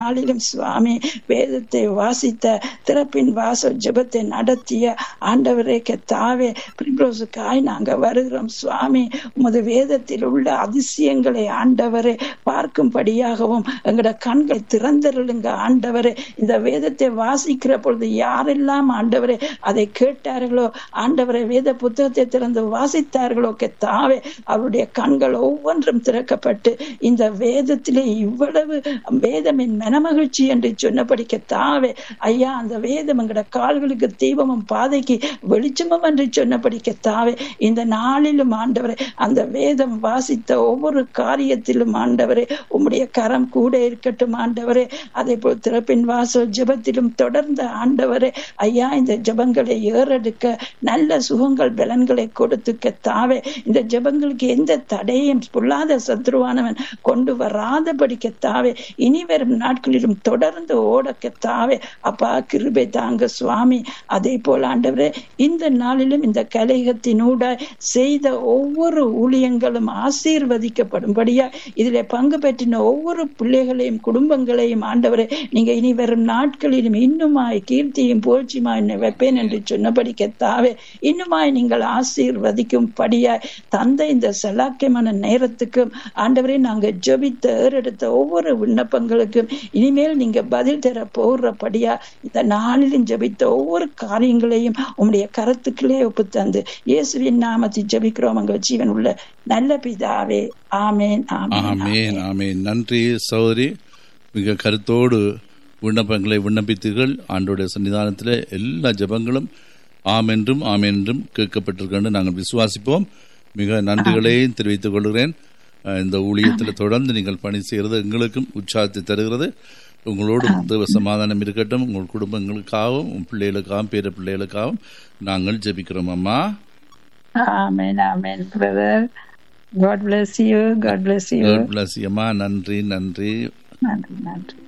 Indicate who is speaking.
Speaker 1: நாளிலும் சுவாமி வேதத்தை வாசித்த திறப்பின் வாசல் ஜெபத்தை நடத்திய ஆண்டவரே கத்தாவே பிரிப்ரோசுக்காய் நாங்க வருகிறோம் சுவாமி உமது வேதத்தில் உள்ள அதிசயங்களை ஆண்டவரே பார்க்கும்படியாகவும் எங்களோட கண்களை திறந்தருளுங்க ஆண்டவரே இந்த வேதத்தை வாசிக்கிற பொழுது யாரெல்லாம் ஆண்டவரே அதை கேட்டார்களோ ஆண்டவரை வேத புத்தகத்தை திறந்து வாசித்தார்களோ கத்தாவே அவருடைய கண்கள் ஒவ்வொன்றும் திறக்கப்பட்டு இந்த வேதத்திலே இவ்வளவு வேதமின் மனமகிழ்ச்சி என்று சொன்னபடி கத்தாவே ஐயா அந்த வேதம் எங்கட கால்களுக்கு தீபமும் பாதைக்கு வெளிச்சமும் என்று சொன்னபடி கத்தாவே இந்த நாளிலும் ஆண்டவரே அந்த வேதம் வாசித்த ஒவ்வொரு காரியத்திலும் ஆண்டவரே உம்முடைய கரம் கூட இருக்கட்டும் ஆண்டவரே அதே போல் திறப்பின் வாசல் ஜெபத்திலும் தொடர்ந்த ஆண்டவரே ஐயா இந்த ஜெபங்களை ஏறெடுக்க நல்ல சுகங்கள் பலன்களை கொடுத்து கத்தாவே இந்த ஜெபங்களுக்கு எந்த தடையும் பொல்லாத சத்ருவானவன் கொண்டு வராதபடி கத்தாவே இனி வரும் நாட்களிலும் தொடர்ந்து ஓட கத்தாவே அப்பா கிருபை தாங்க சுவாமி அதே போல ஆண்டவரே இந்த நாளிலும் இந்த கலையகத்தினூட செய்த ஒவ்வொரு ஊழியங்களும் ஆசீர்வதிக்கப்படும்படியா இதுல பங்கு பெற்றின ஒவ்வொரு பிள்ளைகளையும் குடும்பங்களையும் ஆண்டவரே நீங்க இனி வரும் நாட்களிலும் இன்னுமாய் கீர்த்தியும் புகழ்ச்சியுமாய் வைப்பேன் என்று சொன்னபடி கத்தாவே இன்னுமாய் நீங்கள் ஆசீர்வதிக்கும் படியாய் தந்த இந்த செலாக்கியமான நேரத்துக்கும் ஆண்டவரே நாங்க ஜபித்த ஏறெடுத்த ஒவ்வொரு விண்ணப்பங்களுக்கும் இனிமேல் நீங்க பதில் தர போடுறபடியா இந்த நாளிலும் ஜபித்த ஒவ்வொரு காரியங்களையும் உங்களுடைய கருத்துக்களே ஒப்பு தந்து இயேசுவின் நாமத்தை ஜபிக்கிறோம் அங்க ஜீவன் உள்ள நல்ல பிதாவே ஆமேன் ஆமேன்
Speaker 2: ஆமேன் ஆமேன் நன்றி சகோதரி மிக கருத்தோடு விண்ணப்பங்களை விண்ணப்பித்தீர்கள் ஆண்டோடைய சன்னிதானத்தில் எல்லா ஜெபங்களும் ஆம் என்றும் ஆம் என்றும் கேட்கப்பட்டிருக்கின்ற நாங்கள் விசுவாசிப்போம் மிக நன்றிகளையும் தெரிவித்துக் கொள்கிறேன் அஹ் இந்த ஊழியத்தில் தொடர்ந்து நீங்கள் பணி செய்கிறது எங்களுக்கும் உற்சாகத்தை தருகிறது உங்களோடு தேவ சமாதானம் இருக்கட்டும் உங்கள் குடும்பங்களுக்காகவும் உங்கள் பிள்ளைகளுக்காகவும் பேர பிள்ளைகளுக்காகவும் நாங்கள் ஜெபிக்கிறோம் அம்மா
Speaker 1: ஆமேன் ஆமேன் brother God bless you God bless you
Speaker 2: God bless you. அம்மா நன்றி நன்றி
Speaker 1: நன்றி நன்றி